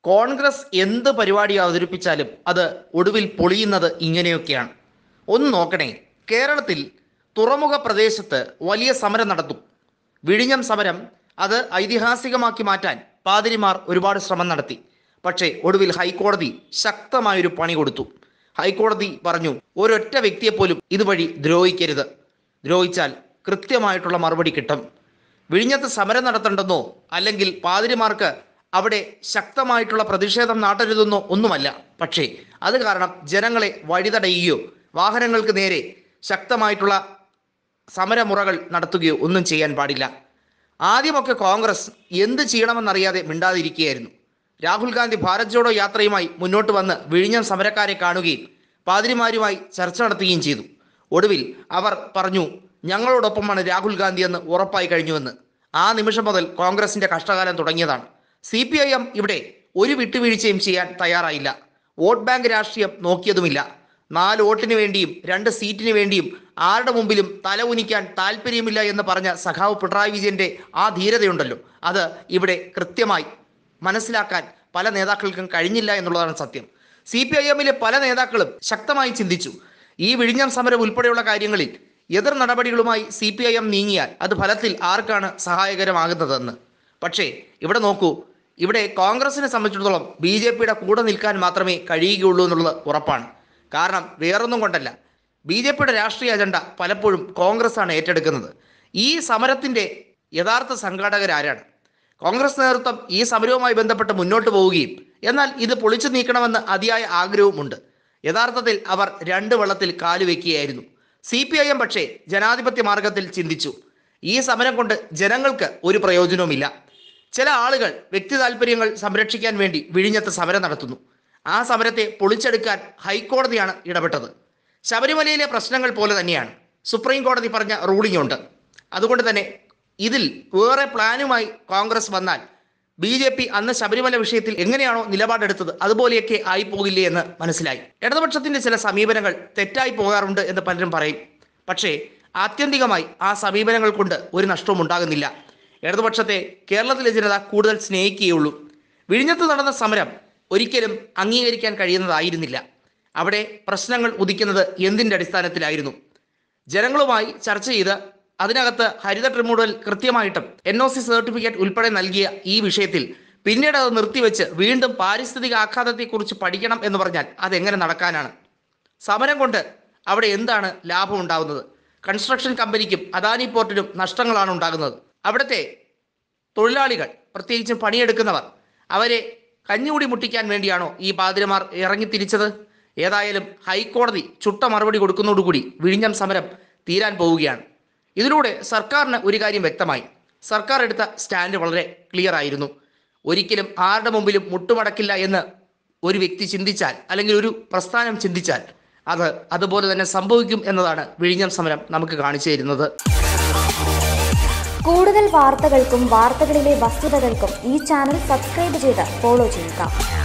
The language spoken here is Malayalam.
കോൺഗ്രസ് എന്ത് പരിപാടി അവതരിപ്പിച്ചാലും അത് ഒടുവിൽ പൊളിയുന്നത് ഇങ്ങനെയൊക്കെയാണ് ഒന്ന് നോക്കണേ കേരളത്തിൽ തുറമുഖ പ്രദേശത്ത് വലിയ സമരം നടത്തും വിഴിഞ്ഞം സമരം അത് ഐതിഹാസികമാക്കി മാറ്റാൻ പാതിരിമാർ ഒരുപാട് ശ്രമം നടത്തി പക്ഷേ ഒടുവിൽ ഹൈക്കോടതി ശക്തമായൊരു പണി കൊടുത്തു ഹൈക്കോടതി പറഞ്ഞു ഒരൊറ്റ വ്യക്തിയെപ്പോലും ഇതുവഴി ദ്രോഹിക്കരുത് ദ്രോഹിച്ചാൽ കൃത്യമായിട്ടുള്ള മറുപടി കിട്ടും വിഴിഞ്ഞത്ത് സമരം നടത്തണ്ടെന്നോ അല്ലെങ്കിൽ പാതിരിമാർക്ക് അവിടെ ശക്തമായിട്ടുള്ള പ്രതിഷേധം നാട്ടരുതെന്നോ ഒന്നുമല്ല പക്ഷേ അത് കാരണം ജനങ്ങളെ വഴിതടയുകയോ വാഹനങ്ങൾക്ക് നേരെ ശക്തമായിട്ടുള്ള സമരമുറകൾ നടത്തുകയോ ഒന്നും ചെയ്യാൻ പാടില്ല ആദ്യമൊക്കെ കോൺഗ്രസ് എന്ത് ചെയ്യണമെന്നറിയാതെ മിണ്ടാതിരിക്കുകയായിരുന്നു രാഹുൽ ഗാന്ധി ഭാരത് ജോഡോ യാത്രയുമായി മുന്നോട്ട് വന്ന് വിഴിഞ്ഞം സമരക്കാരെ കാണുകയും പാതിരിമാരുമായി ചർച്ച നടത്തുകയും ചെയ്തു ഒടുവിൽ അവർ പറഞ്ഞു ഞങ്ങളോടൊപ്പമാണ് രാഹുൽ ഗാന്ധി എന്ന് ഉറപ്പായി കഴിഞ്ഞുവെന്ന് ആ നിമിഷം മുതൽ കോൺഗ്രസിന്റെ കഷ്ടകാലം തുടങ്ങിയതാണ് സി പി ഐ എം ഇവിടെ ഒരു വിട്ടുവീഴ്ചയും ചെയ്യാൻ തയ്യാറായില്ല വോട്ട് ബാങ്ക് രാഷ്ട്രീയം നോക്കിയതുമില്ല നാല് വോട്ടിന് വേണ്ടിയും രണ്ട് സീറ്റിന് വേണ്ടിയും ആരുടെ മുമ്പിലും തല ഉനിക്കാൻ താല്പര്യമില്ല എന്ന് പറഞ്ഞ സഖാവ് പിണറായി വിജയന്റെ ആ ധീരതയുണ്ടല്ലോ അത് ഇവിടെ കൃത്യമായി മനസ്സിലാക്കാൻ പല നേതാക്കൾക്കും കഴിഞ്ഞില്ല എന്നുള്ളതാണ് സത്യം സി പി ഐ എമ്മിലെ പല നേതാക്കളും ശക്തമായി ചിന്തിച്ചു ഈ വിഴിഞ്ഞം സമരം ഉൾപ്പെടെയുള്ള കാര്യങ്ങളിൽ എതിർ നടപടികളുമായി സി പി ഐ എം നീങ്ങിയാൽ അത് ഫലത്തിൽ ആർക്കാണ് സഹായകരമാകുന്നതെന്ന് പക്ഷേ ഇവിടെ നോക്കൂ ഇവിടെ കോൺഗ്രസിനെ സംബന്ധിച്ചിടത്തോളം ബി ജെ പിയുടെ കൂടെ നിൽക്കാൻ മാത്രമേ കഴിയുകയുള്ളൂ എന്നുള്ളത് ഉറപ്പാണ് കാരണം വേറൊന്നും കൊണ്ടല്ല ബി ജെ പിയുടെ രാഷ്ട്രീയ അജണ്ട പലപ്പോഴും കോൺഗ്രസ് ആണ് ഏറ്റെടുക്കുന്നത് ഈ സമരത്തിന്റെ യഥാർത്ഥ സംഘാടകരാരാണ് കോൺഗ്രസ് നേതൃത്വം ഈ സമരവുമായി ബന്ധപ്പെട്ട് മുന്നോട്ട് പോവുകയും എന്നാൽ ഇത് പൊളിച്ചു നീക്കണമെന്ന് അതിയായ ആഗ്രഹവുമുണ്ട് യഥാർത്ഥത്തിൽ അവർ രണ്ട് വെള്ളത്തിൽ കാലുവെക്കുകയായിരുന്നു സി പി ഐ എം പക്ഷേ ജനാധിപത്യ മാർഗത്തിൽ ചിന്തിച്ചു ഈ സമരം കൊണ്ട് ജനങ്ങൾക്ക് ഒരു പ്രയോജനവുമില്ല ചില ആളുകൾ വ്യക്തി താല്പര്യങ്ങൾ സംരക്ഷിക്കാൻ വേണ്ടി വിഴിഞ്ഞത്ത് സമരം നടത്തുന്നു ആ സമരത്തെ പൊളിച്ചെടുക്കാൻ ഹൈക്കോടതിയാണ് ഇടപെട്ടത് ശബരിമലയിലെ പ്രശ്നങ്ങൾ പോലെ തന്നെയാണ് സുപ്രീം കോടതി പറഞ്ഞ റൂളിംഗ് ഉണ്ട് അതുകൊണ്ട് തന്നെ ഇതിൽ വേറെ പ്ലാനുമായി കോൺഗ്രസ് വന്നാൽ ബി ജെ പി അന്ന് ശബരിമല വിഷയത്തിൽ എങ്ങനെയാണോ നിലപാടെടുത്തത് അതുപോലെയൊക്കെ ആയി പോകില്ലേ എന്ന് മനസ്സിലായി ഇടതുപക്ഷത്തിന്റെ ചില സമീപനങ്ങൾ തെറ്റായി പോകാറുണ്ട് എന്ന് പലരും പറയും പക്ഷേ ആത്യന്തികമായി ആ സമീപനങ്ങൾ കൊണ്ട് ഒരു നഷ്ടവും ഉണ്ടാകുന്നില്ല ഇടതുപക്ഷത്തെ കേരളത്തിലെ ജനത കൂടുതൽ സ്നേഹിക്കുകയുള്ളൂ വിഴിഞ്ഞത്ത് നടന്ന സമരം ഒരിക്കലും അംഗീകരിക്കാൻ കഴിയുന്നതായിരുന്നില്ല അവിടെ പ്രശ്നങ്ങൾ ഉദിക്കുന്നത് എന്തിൻ്റെ അടിസ്ഥാനത്തിലായിരുന്നു ജനങ്ങളുമായി ചർച്ച ചെയ്ത് അതിനകത്ത് ഹരിത ട്രിബ്യൂണൽ കൃത്യമായിട്ടും എൻ ഒ സി സർട്ടിഫിക്കറ്റ് ഉൾപ്പെടെ നൽകിയ ഈ വിഷയത്തിൽ പിന്നീട് അത് നിർത്തിവെച്ച് വീണ്ടും പാരിസ്ഥിതിക ആഘാതത്തെക്കുറിച്ച് പഠിക്കണം എന്ന് പറഞ്ഞാൽ അതെങ്ങനെ നടക്കാനാണ് സമരം കൊണ്ട് അവിടെ എന്താണ് ലാഭം ഉണ്ടാകുന്നത് കൺസ്ട്രക്ഷൻ കമ്പനിക്കും അദാനി പോർട്ടിനും നഷ്ടങ്ങളാണ് ഉണ്ടാകുന്നത് അവിടുത്തെ തൊഴിലാളികൾ പ്രത്യേകിച്ചും പണിയെടുക്കുന്നവർ അവരെ കഞ്ഞുകൂടി മുട്ടിക്കാൻ വേണ്ടിയാണോ ഈ പാതിരമാർ ഇറങ്ങി തിരിച്ചത് ഏതായാലും ഹൈക്കോടതി ചുട്ട മറുപടി കൊടുക്കുന്നതോടുകൂടി വിഴിഞ്ഞം സമരം തീരാൻ പോവുകയാണ് ഇതിലൂടെ സർക്കാരിന് ഒരു കാര്യം വ്യക്തമായി സർക്കാർ എടുത്ത സ്റ്റാൻഡ് വളരെ ക്ലിയർ ആയിരുന്നു ഒരിക്കലും ആരുടെ മുമ്പിലും മുട്ടുമടക്കില്ല എന്ന് ഒരു വ്യക്തി ചിന്തിച്ചാൽ അല്ലെങ്കിൽ ഒരു പ്രസ്ഥാനം ചിന്തിച്ചാൽ അത് അതുപോലെ തന്നെ സംഭവിക്കും എന്നതാണ് വിഴിഞ്ഞം സമരം നമുക്ക് കാണിച്ചു തരുന്നത് കൂടുതൽ വാർത്തകൾക്കും വാർത്തകളിലെ വസ്തുതകൾക്കും ഈ ചാനൽ സബ്സ്ക്രൈബ് ചെയ്ത് ഫോളോ ചെയ്യുക